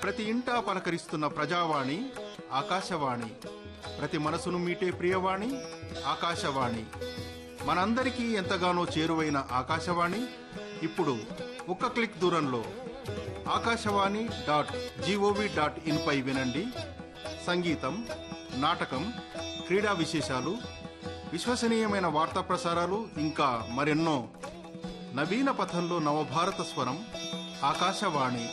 ప్రతి ఇంటా పలకరిస్తున్న ప్రజావాణి ఆకాశవాణి ప్రతి మనసును మీటే ప్రియవాణి ఆకాశవాణి మనందరికీ ఎంతగానో చేరువైన ఆకాశవాణి ఇప్పుడు ఒక్క క్లిక్ దూరంలో ఆకాశవాణి డాట్ జీఓవి డాట్ ఇన్పై వినండి సంగీతం నాటకం క్రీడా విశేషాలు విశ్వసనీయమైన వార్తా ప్రసారాలు ఇంకా మరెన్నో నవీన పథంలో నవభారత స్వరం ఆకాశవాణి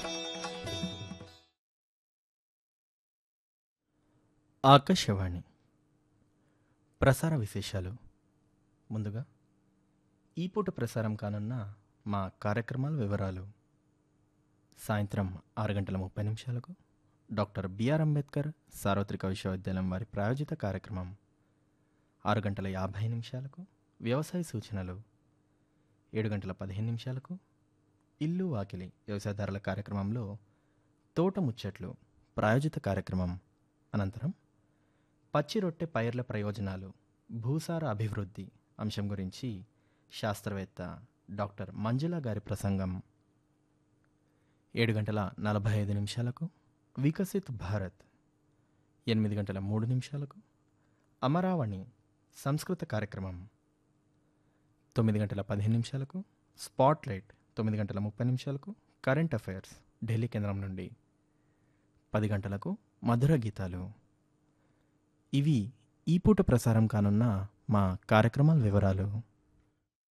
ఆకాశవాణి ప్రసార విశేషాలు ముందుగా ఈ పూట ప్రసారం కానున్న మా కార్యక్రమాల వివరాలు సాయంత్రం ఆరు గంటల ముప్పై నిమిషాలకు డాక్టర్ బిఆర్ అంబేద్కర్ సార్వత్రిక విశ్వవిద్యాలయం వారి ప్రాయోజిత కార్యక్రమం ఆరు గంటల యాభై నిమిషాలకు వ్యవసాయ సూచనలు ఏడు గంటల పదిహేను నిమిషాలకు ఇల్లు వాకిలి వ్యవసాయదారుల కార్యక్రమంలో తోట ముచ్చట్లు ప్రాయోజిత కార్యక్రమం అనంతరం పచ్చి రొట్టె పైర్ల ప్రయోజనాలు భూసార అభివృద్ధి అంశం గురించి శాస్త్రవేత్త డాక్టర్ మంజుల గారి ప్రసంగం ఏడు గంటల నలభై ఐదు నిమిషాలకు వికసిత్ భారత్ ఎనిమిది గంటల మూడు నిమిషాలకు అమరావణి సంస్కృత కార్యక్రమం తొమ్మిది గంటల పదిహేను నిమిషాలకు స్పాట్ లైట్ తొమ్మిది గంటల ముప్పై నిమిషాలకు కరెంట్ అఫైర్స్ ఢిల్లీ కేంద్రం నుండి పది గంటలకు మధుర గీతాలు ఇవి ఈ పూట ప్రసారం కానున్న మా కార్యక్రమాల వివరాలు